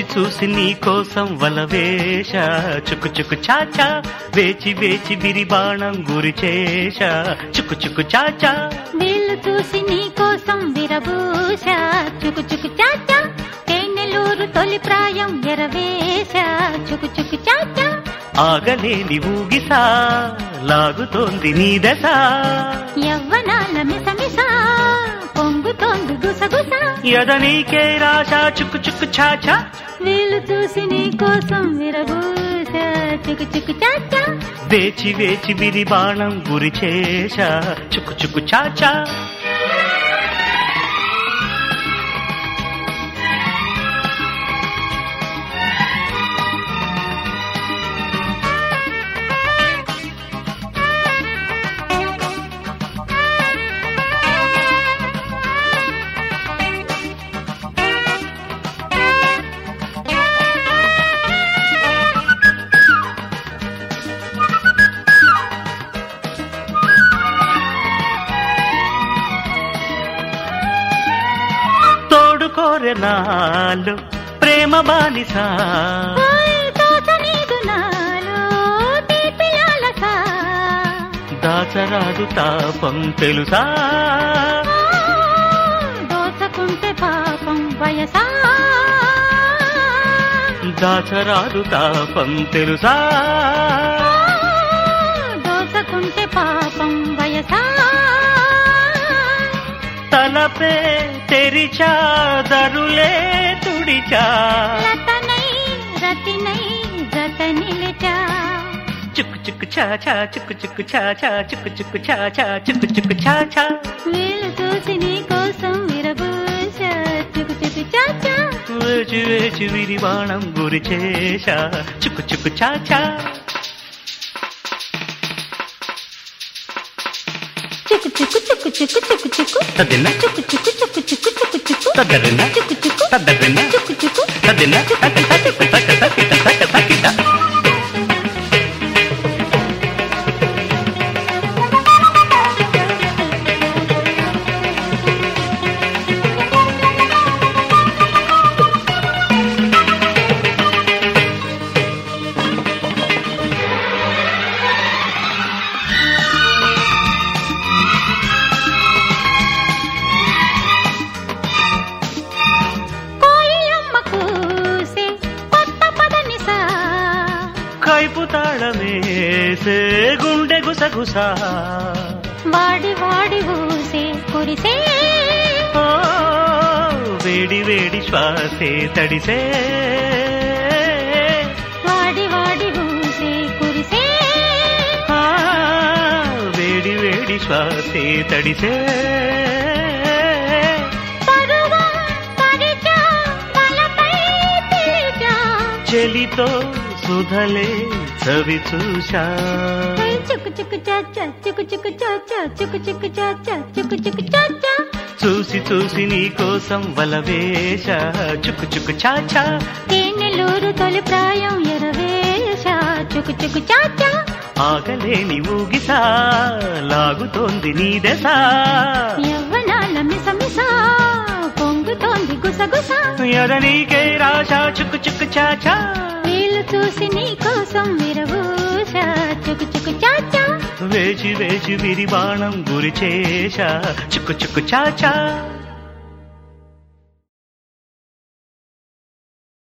చూసి నీ కోసం వలవేశ చుక్కు చుక్కు చాచా వేచి వేచి బిరిబాణం గురి చేశ చుక్కు చుక్కు చాచా వీళ్ళు చూసి నీ కోసం విరబూష చుకు చుకు చాచా తేనెలూరు తొలి ప్రాయం ఎరవేశ చుకు చుకు చాచా ఆగలేని ఊగిసా లాగుతోంది నీ దశ యవ్వనాల మిసమిస పొంగుతోంది గుసగుస ఎద నీకే రాశ చుక్కు చుక్కు చాచా వీళ్ళు చూసి నీ కోసం విరబూష చుకు చుకు చాచా వేచి వేచి బిరిబాణం గురి చేశ చుక్కు చుక్కు చాచా తోడుకోరె నాలు ప్రేమ బానిసా ఓయ్ తోచనీదు నాలో తీపి లాలస. దాచరాదు తాపం తెలుసా దోచకుంటే పాపం వయసా దాచరాదు తాపం తెలుసా దోచకుంటే పాపం వయసా తలపే తెరిచా దరులే తుడిచా లతనై రతినై జత నిలిచా చుక్కు చుక్కు చాచా చుక్కు చుక్కు చాచా చుక్కు చుక్కు చాచా చుక్కు చుక్కు చాచా వీళ్ళు చూసి నీ కోసం విరబూష చుకు చుకు చాచా వేచి వేచి విరివాణం గురి చేశా చుక్కు చుక్కు చాచా చుకు చుకు చుకు చుకు చుకు చుకు తదిన చుకు చుకు చుకు చుకు చుకు చుకు తదరిన చుకు చుకు తదరిన చుకు చుకు తదిన తక తక తక తక తక తకిట కోయిలమ్మ కూసే కొత్త పదనిసా కైపు తాళమేసే గుండె గుసగుసా వాడి వాడి ఊసే కురిసే ఓ, వేడి వేడి శ్వాసే తడిసే వాడి వాడి ఊసే కురిసే ఆ, వేడి వేడి శ్వాసే తడిసే పరువా పరిచా తలపై పిలిచా చెలితో సుధలే చవి చూశా హై చుకు చుకు చాచా చుకు చుకు చాచా చుకు చుకు చాచా చుకు చుకు చాచా చూసి చూసి నీ కోసం వలవేశ చుక్కు చుక్కు చాచా తేనెలూరు తొలి ప్రాయం ఎరవేశ చుకు చుకు చాచా ఆగలేని ఊగిసా లాగుతోంది నీ దశ యవ్వనాల మిసమిస పొంగుతోంది గుసగుస ఎద నీకే రాశా చుక్కు చుక్కు చాచా వీళ్ళు చూసి నీ కోసం విరవూష చుకు చుకు చాచా వేచి వేచి విరిబాణం గురి చేశా చుక్కు చుక్కు చాచా